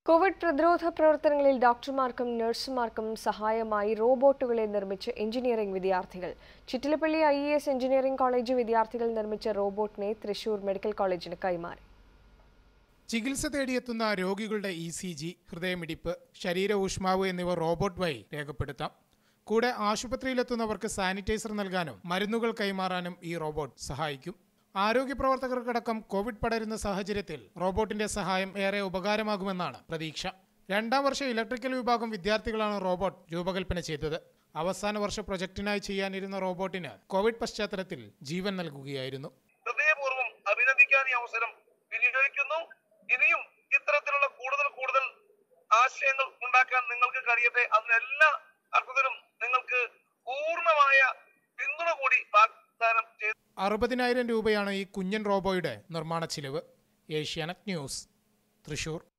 Covid പ്രതിരോധ പ്രവർത്തനങ്ങളിൽ ഡോക്ടർമാർക്കും നഴ്സുമാർക്കും സഹായമായി റോബോട്ടുകളെ നിർമ്മിച്ച് എഞ്ചിനീയറിംഗ് വിദ്യാർത്ഥികൾ Chittilappally I A S engineering college വിദ്യാർത്ഥികൾ നിർമ്മിച്ച റോബോട്ടിനെ തൃശൂർ മെഡിക്കൽ കോളേജിന് കൈമാറി ചികിത്സ തേടിയെത്തുന്ന രോഗികളുടെ ഇ സി ജി ഹൃദയമിടിപ്പ് ശരീര ഊഷ്മാവ് എന്നിവ റോബോട്ട് വഴി രേഖപ്പെടുത്താം കൂടെ ആശുപത്രിയിലെത്തുന്നവർക്ക് സാനിറ്റൈസർ നൽകാനും മരുന്നുകൾ കൈമാറാനും ഈ റോബോട്ട് സഹായിക്കും ആരോഗ്യ പ്രവർത്തകർക്കടക്കം കോവിഡ് പടരുന്ന സാഹചര്യത്തിൽ റോബോട്ടിന്റെ സഹായം ഏറെ ഉപകാരമാകുമെന്നാണ് പ്രതീക്ഷ രണ്ടാം വർഷ ഇലക്ട്രിക്കൽ വിഭാഗം വിദ്യാർത്ഥികളാണ് റോബോട്ട് രൂപകൽപ്പന ചെയ്തത് അവസാന വർഷ പ്രൊജക്ടിനായി ചെയ്യാനിരുന്ന റോബോട്ടിന് കോവിഡ് പശ്ചാത്തലത്തിൽ ജീവൻ നൽകുകയായിരുന്നു ഹൃദയപൂർവ്വം അഭിനന്ദിക്കാൻ ഈ അവസരം വിനിയോഗിക്കുന്നു ഇനിയും ഇത്തരത്തിലുള്ള കൂടുതൽ കൂടുതൽ ആശയങ്ങൾ ഉണ്ടാക്കാൻ നിങ്ങൾക്ക് കഴിയട്ടെ അതിനെല്ലാ അർത്ഥത്തിലും നിങ്ങൾക്ക് പൂർണ്ണമായ പിന്തുണ കൂടി വാഗ്ദാനം ചെയ്തു അറുപതിനായിരം രൂപയാണ് ഈ കുഞ്ഞൻ റോബോയുടെ നിർമ്മാണ ചിലവ് ഏഷ്യാനെറ്റ് ന്യൂസ് തൃശൂർ